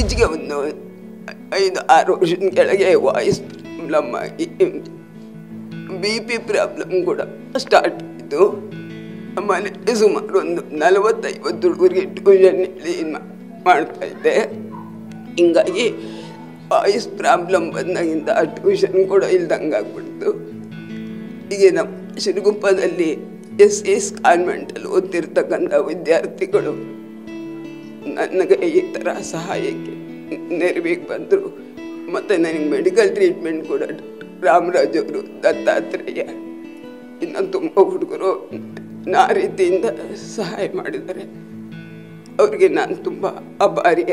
ಇತ್ತೀಚೆಗೆ ಒಂದು ಐದು ಆರು ವರ್ಷದ ಕೆಳಗೆ ವಾಯ್ಸ್ ಪ್ರಾಬ್ಲಮ್ ಆಗಿ ಬಿ ಪಿ ಪ್ರಾಬ್ಲಮ್ ಕೂಡ ಸ್ಟಾರ್ಟ್ ಆಯಿತು ಮನೆಯಲ್ಲಿ ಸುಮಾರು ಒಂದು ನಲವತ್ತೈವತ್ತು ಹುಡುಗರಿಗೆ ಟ್ಯೂಷನ್ ಹೇಳಿ ಮಾಡ್ತಾ ಇದ್ದೆ ಹಿಂಗಾಗಿ ವಾಯ್ಸ್ ಪ್ರಾಬ್ಲಮ್ ಬಂದಾಗಿಂದ ಟ್ಯೂಷನ್ ಕೂಡ ಇಲ್ದಂಗೆ ಆಗ್ಬಿಡ್ತು ಈಗ ನಮ್ಮ ಶಿರಗುಪ್ಪದಲ್ಲಿ ಎಸ್ ಎಸ್ ಕಾನ್ವೆಂಟಲ್ಲಿ ಓದ್ತಿರ್ತಕ್ಕಂಥ ವಿದ್ಯಾರ್ಥಿಗಳು ನನಗೆ ಈ ಥರ ಸಹಾಯಕ್ಕೆ ನೆರವಿಗೆ ಬಂದರು ಮತ್ತು ನನಗೆ ಮೆಡಿಕಲ್ ಟ್ರೀಟ್ಮೆಂಟ್ ಕೂಡ ರಾಮರಾಜ್ ಅವರು ದತ್ತಾತ್ರೇಯ ಇನ್ನು ತುಂಬ ಹುಡುಗರು ನಾ ರೀತಿಯಿಂದ ಸಹಾಯ ಮಾಡಿದ್ದಾರೆ ಅವ್ರಿಗೆ ನಾನು ತುಂಬ ಅಭಾರಿ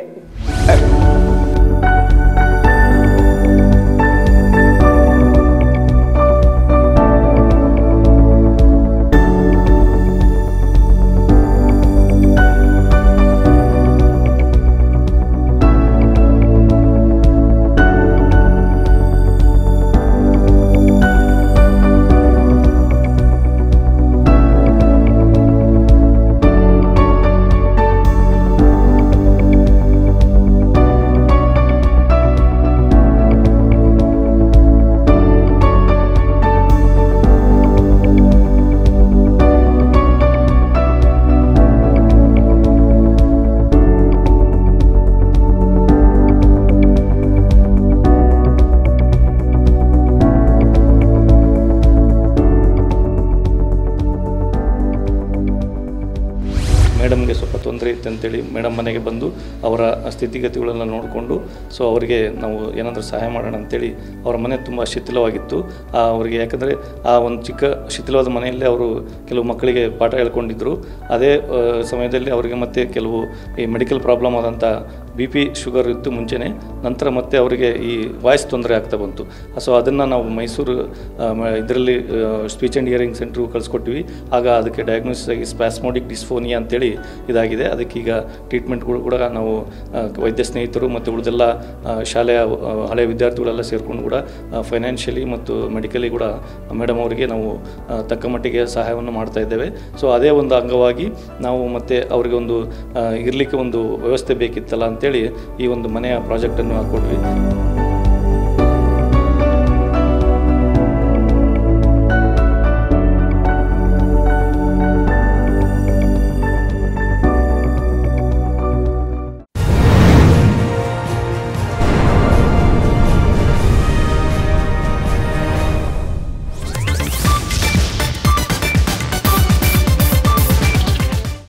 ಮೇಡಮ್ಗೆ ಸ್ವಲ್ಪ ತೊಂದರೆ ಇತ್ತು ಅಂತೇಳಿ ಮೇಡಮ್ ಮನೆಗೆ ಬಂದು ಅವರ ಸ್ಥಿತಿಗತಿಗಳನ್ನು ನೋಡಿಕೊಂಡು ಸೊ ಅವರಿಗೆ ನಾವು ಏನಾದರೂ ಸಹಾಯ ಮಾಡೋಣ ಅಂತೇಳಿ ಅವರ ಮನೆ ತುಂಬ ಶಿಥಿಲವಾಗಿತ್ತು ಆ ಅವರಿಗೆ ಯಾಕಂದರೆ ಆ ಒಂದು ಚಿಕ್ಕ ಶಿಥಿಲವಾದ ಮನೆಯಲ್ಲೇ ಅವರು ಕೆಲವು ಮಕ್ಕಳಿಗೆ ಪಾಠ ಹೇಳ್ಕೊಂಡಿದ್ದರು ಅದೇ ಆ, ಸಮಯದಲ್ಲಿ ಅವರಿಗೆ ಮತ್ತೆ ಕೆಲವು ಈ ಮೆಡಿಕಲ್ ಪ್ರಾಬ್ಲಮ್ ಆದಂಥ ಬಿ ಪಿ ಶುಗರ್ ಇತ್ತು ಮುಂಚೆನೇ ನಂತರ ಮತ್ತೆ ಅವರಿಗೆ ಈ ವಾಯ್ಸ್ ತೊಂದರೆ ಆಗ್ತಾ ಬಂತು ಸೊ ಅದನ್ನು ನಾವು ಮೈಸೂರು ಇದರಲ್ಲಿ ಸ್ಪೀಚ್ ಆ್ಯಂಡ್ ಹಿಯರಿಂಗ್ ಸೆಂಟ್ರಿಗೆ ಕಳಿಸ್ಕೊಟ್ವಿ ಆಗ ಅದಕ್ಕೆ ಡಯಾಗ್ನೋಸಿಸ್ ಆಗಿ ಸ್ಪ್ಯಾಸ್ಮೋಡಿಕ್ ಡಿಸ್ಫೋನಿಯಾ ಅಂತೇಳಿ ಇದಾಗಿದೆ ಅದಕ್ಕೀಗ ಟ್ರೀಟ್ಮೆಂಟ್ಗಳು ಕೂಡ ನಾವು ಆ, ವೈದ್ಯ ಸ್ನೇಹಿತರು ಮತ್ತು ಉಳಿದೆಲ್ಲ ಆ, ಶಾಲೆಯ ಆ, ಹಳೆಯ ವಿದ್ಯಾರ್ಥಿಗಳೆಲ್ಲ ಸೇರಿಕೊಂಡು ಕೂಡ ಫೈನಾನ್ಷಿಯಲಿ ಮತ್ತು ಮೆಡಿಕಲಿ ಕೂಡ ಮೇಡಮ್ ಅವರಿಗೆ ನಾವು ಆ, ತಕ್ಕ ಮಟ್ಟಿಗೆ ಸಹಾಯವನ್ನು ಮಾಡ್ತಾ ಇದ್ದೇವೆ ಸೊ ಅದೇ ಒಂದು ಅಂಗವಾಗಿ ನಾವು ಮತ್ತೆ ಅವರಿಗೆ ಒಂದು ಆ, ಇರಲಿಕ್ಕೆ ಒಂದು ವ್ಯವಸ್ಥೆ ಬೇಕಿತ್ತಲ್ಲ ಅಂತೇಳಿ ಈ ಒಂದು ಮನೆಯ ಪ್ರಾಜೆಕ್ಟನ್ನು ಹಾಕ್ಕೊಟ್ವಿ